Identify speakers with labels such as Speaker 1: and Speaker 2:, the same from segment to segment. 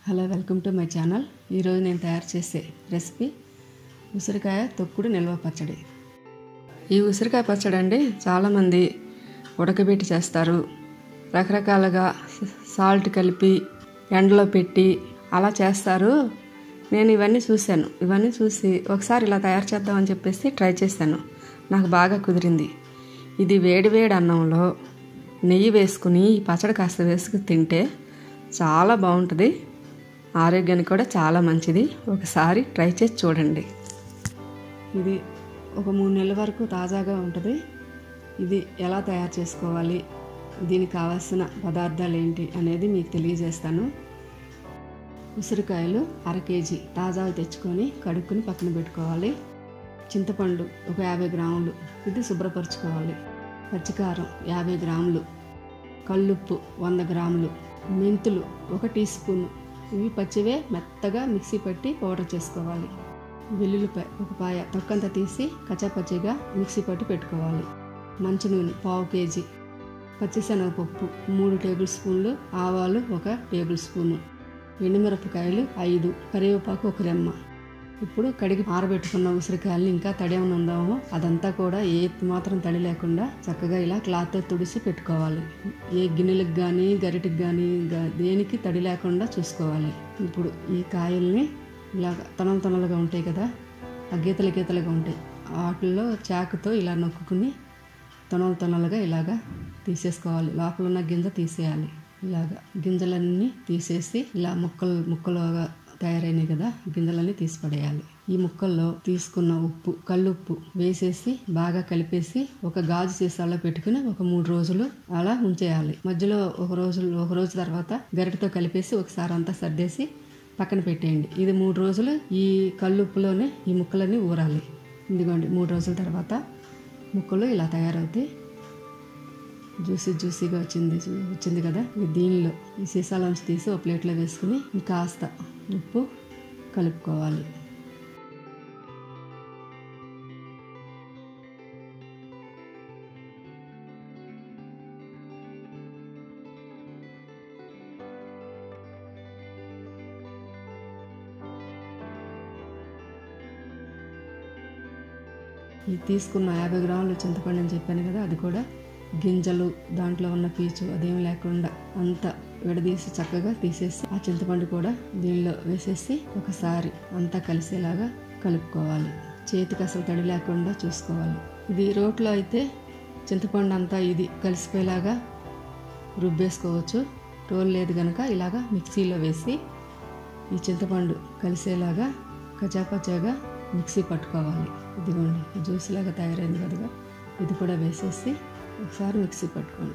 Speaker 1: hello welcome to my channel ఈరోజు నేను తయారు చేసే రెసిపీ ఉసిరికాయ తొక్కుడు నిల్వ పచ్చడి ఈ ఉసిరికాయ పచ్చడి అండి చాలామంది ఉడకబెట్టి చేస్తారు రకరకాలుగా సాల్ట్ కలిపి ఎండలో పెట్టి అలా చేస్తారు నేను ఇవన్నీ చూశాను ఇవన్నీ చూసి ఒకసారి ఇలా తయారు చేద్దామని చెప్పేసి ట్రై చేశాను నాకు బాగా కుదిరింది ఇది వేడి వేడి అన్నంలో నెయ్యి వేసుకుని ఈ పచ్చడి కాస్త వేసుకుని తింటే చాలా బాగుంటుంది ఆరోగ్యానికి కూడా చాలా మంచిది ఒకసారి ట్రై చేసి చూడండి ఇది ఒక మూడు నెలల వరకు తాజాగా ఉంటుంది ఇది ఎలా తయారు చేసుకోవాలి దీనికి కావాల్సిన పదార్థాలు ఏంటి అనేది మీకు తెలియజేస్తాను ఉసిరికాయలు అర కేజీ తాజావి తెచ్చుకొని కడుక్కుని పక్కన పెట్టుకోవాలి చింతపండు ఒక యాభై గ్రాములు ఇది శుభ్రపరచుకోవాలి పచ్చికారం యాభై గ్రాములు కల్లుప్పు వంద గ్రాములు మెంతులు ఒక టీ స్పూన్ ఇవి పచ్చివే మెత్తగా మిక్సీ పట్టి పౌడర్ చేసుకోవాలి వెల్లుల్లిపాయ ఒక పాయ తొక్కంత తీసి కచ్చాపచ్చిగా మిక్సీ పట్టి పెట్టుకోవాలి మంచి నూనె పావు కేజీ పచ్చిశనగపప్పు మూడు టేబుల్ స్పూన్లు ఆవాలు ఒక టేబుల్ స్పూను ఎండుమిరపకాయలు ఐదు కరివేపాకు ఒక రెమ్మ ఇప్పుడు కడిగి ఆరబెట్టుకున్న ఉసిరికాయలు ఇంకా తడి ఏమైనా ఉందామో అదంతా కూడా ఏ మాత్రం తడి లేకుండా చక్కగా ఇలా క్లాత్తో తుడిసి పెట్టుకోవాలి ఏ గిన్నెలకు కానీ గరిటికి కానీ దేనికి తడి లేకుండా చూసుకోవాలి ఇప్పుడు ఈ కాయల్ని ఇలా తొనలు తొనలుగా ఉంటాయి కదా ఆ గీతలు గీతలుగా ఉంటాయి వాటిల్లో చాకుతో ఇలా నొక్కుని తొనలు తొనలుగా ఇలాగా తీసేసుకోవాలి లోపల ఉన్న గింజ తీసేయాలి ఇలాగా గింజలన్నీ తీసేసి ఇలా ముక్కలు ముక్కలుగా తయారైనాయి కదా గింజలన్నీ తీసి పడేయాలి ఈ ముక్కల్లో తీసుకున్న ఉప్పు కల్లుప్పు వేసేసి బాగా కలిపేసి ఒక గాజు సీసాలో పెట్టుకుని ఒక మూడు రోజులు అలా ఉంచేయాలి మధ్యలో ఒక రోజు ఒక రోజు తర్వాత గరిటతో కలిపేసి ఒకసారి అంతా సర్దేసి పక్కన పెట్టేయండి ఇది మూడు రోజులు ఈ కల్లుప్పులోనే ఈ ముక్కలన్నీ ఊరాలి ఇదిగోండి మూడు రోజుల తర్వాత ముక్కలు ఇలా తయారవుతాయి జ్యూసీ జ్యూసీగా వచ్చింది వచ్చింది కదా దీనిలో ఈ సీసాలోంచి తీసి ఒక ప్లేట్లో వేసుకుని కాస్త ఉప్పు కలుపుకోవాలి ఈ తీసుకున్న యాభై గ్రాములు చింతపండు అని చెప్పాను కదా అది కూడా గింజలు దాంట్లో ఉన్న పీచు అదేం లేకుండా అంతా విడదీసి చక్కగా తీసేసి ఆ చింతపండు కూడా దీనిలో వేసేసి ఒకసారి అంతా కలిసేలాగా కలుపుకోవాలి చేతికి అసలు తడి లేకుండా చూసుకోవాలి ఇది రోట్లో అయితే చింతపండు అంతా ఇది కలిసిపోయేలాగా రుబ్బేసుకోవచ్చు రోల్ లేదు కనుక ఇలాగా మిక్సీలో వేసి ఈ చింతపండు కలిసేలాగా కచాపచాగా మిక్సీ పట్టుకోవాలి ఇదిగోండి జ్యూస్ లాగా తయారైంది కదా ఇది కూడా వేసేసి ఒకసారి మిక్సీ పట్టుకోండి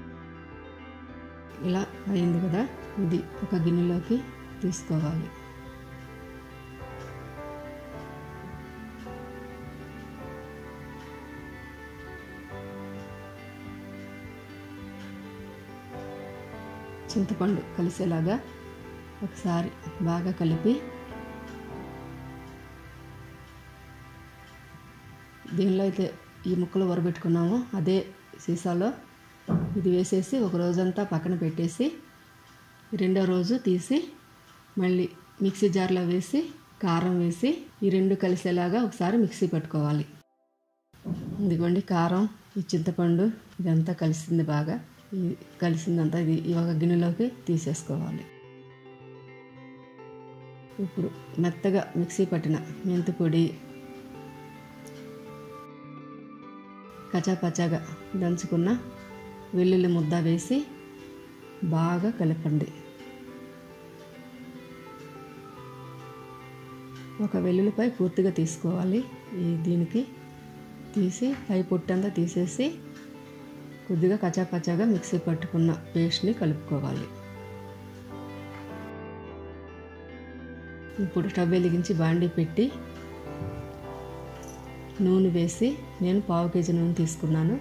Speaker 1: ఇలా అయింది కదా ఇది ఒక గిన్నెలోకి తీసుకోవాలి చింతపండు కలిసేలాగా ఒకసారి బాగా కలిపి దీనిలో అయితే ఈ ముక్కలు వరబెట్టుకున్నామో అదే సీసాలో ఇది వేసేసి ఒక రోజంతా పక్కన పెట్టేసి రెండో రోజు తీసి మళ్ళీ మిక్సీ జార్లో వేసి కారం వేసి ఈ రెండు కలిసేలాగా ఒకసారి మిక్సీ పట్టుకోవాలి ఇదిగోండి కారం ఈ చింతపండు ఇదంతా కలిసింది బాగా ఈ కలిసిందంతా ఇది ఈ ఒక గిన్నెలోకి తీసేసుకోవాలి ఇప్పుడు మెత్తగా మిక్సీ పట్టిన మెంతి పొడి కచాపచాగా దంచుకున్న వెల్లుల్లి ముద్ద వేసి బాగా కలపండి ఒక వెల్లుల్లిపై పూర్తిగా తీసుకోవాలి ఈ దీనికి తీసి పై పొట్టంతా తీసేసి కొద్దిగా కచాపచాగా మిక్సీ పట్టుకున్న పేస్ట్ని కలుపుకోవాలి ఇప్పుడు స్టవ్ వెలిగించి బాండీ పెట్టి నూనె వేసి నేను పావు కేజీ నూనె తీసుకున్నాను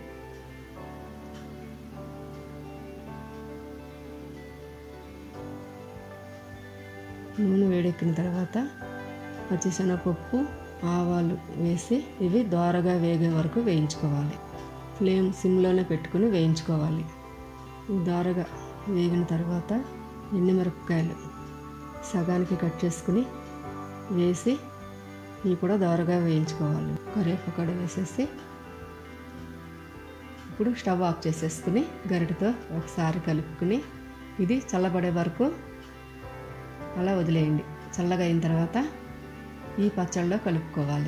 Speaker 1: నూనె వేడెక్కిన తర్వాత పచ్చిశనగపప్పు ఆవాలు వేసి ఇవి దోరగా వేగే వరకు వేయించుకోవాలి ఫ్లేమ్ సిమ్లోనే పెట్టుకుని వేయించుకోవాలి దోరగా వేగిన తర్వాత ఎండుమిరపకాయలు సగానికి కట్ చేసుకుని వేసి ఇవి కూడా దోరగా వేయించుకోవాలి కరివేపాకు కూడా వేసేసి ఇప్పుడు స్టవ్ ఆఫ్ చేసేసుకుని గరిటతో ఒకసారి కలుపుకుని ఇది చల్లబడే వరకు అలా వదిలేయండి చల్లగా అయిన తర్వాత ఈ పచ్చళ్ళలో కలుపుకోవాలి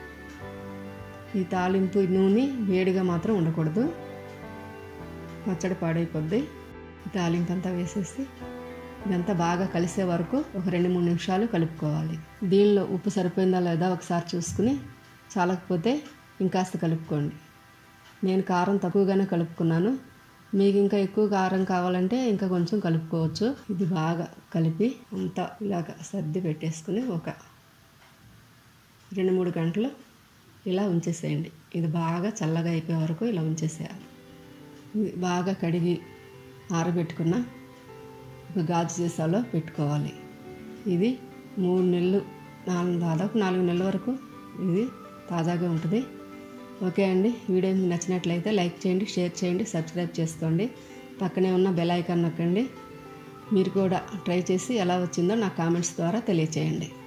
Speaker 1: ఈ తాలింపు నూనె వేడిగా మాత్రం ఉండకూడదు పచ్చడి పాడైపోద్ది ఈ తాలింపు అంతా వేసేసి ఇదంతా బాగా కలిసే వరకు ఒక రెండు మూడు నిమిషాలు కలుపుకోవాలి దీనిలో ఉప్పు సరిపోయిందా లేదా ఒకసారి చూసుకుని చాలకపోతే ఇంకాస్త కలుపుకోండి నేను కారం తక్కువగానే కలుపుకున్నాను మీకు ఇంకా ఎక్కువ కారం కావాలంటే ఇంకా కొంచెం కలుపుకోవచ్చు ఇది బాగా కలిపి అంతా ఇలాగ సర్ది పెట్టేసుకుని ఒక రెండు మూడు గంటలు ఇలా ఉంచేసేయండి ఇది బాగా చల్లగా అయిపోయే వరకు ఇలా ఉంచేసేయాలి ఇది బాగా కడిగి ఆరబెట్టుకున్న ఒక గాజు సీసాలో పెట్టుకోవాలి ఇది మూడు నెలలు నాలుగు దాదాపు నాలుగు నెలల వరకు ఇది తాజాగా ఉంటుంది ఓకే అండి వీడియో మీకు నచ్చినట్లయితే లైక్ చేయండి షేర్ చేయండి సబ్స్క్రైబ్ చేసుకోండి పక్కనే ఉన్న బెల్ ఐకాన్ నొక్కండి మీరు కూడా ట్రై చేసి ఎలా వచ్చిందో నా కామెంట్స్ ద్వారా తెలియచేయండి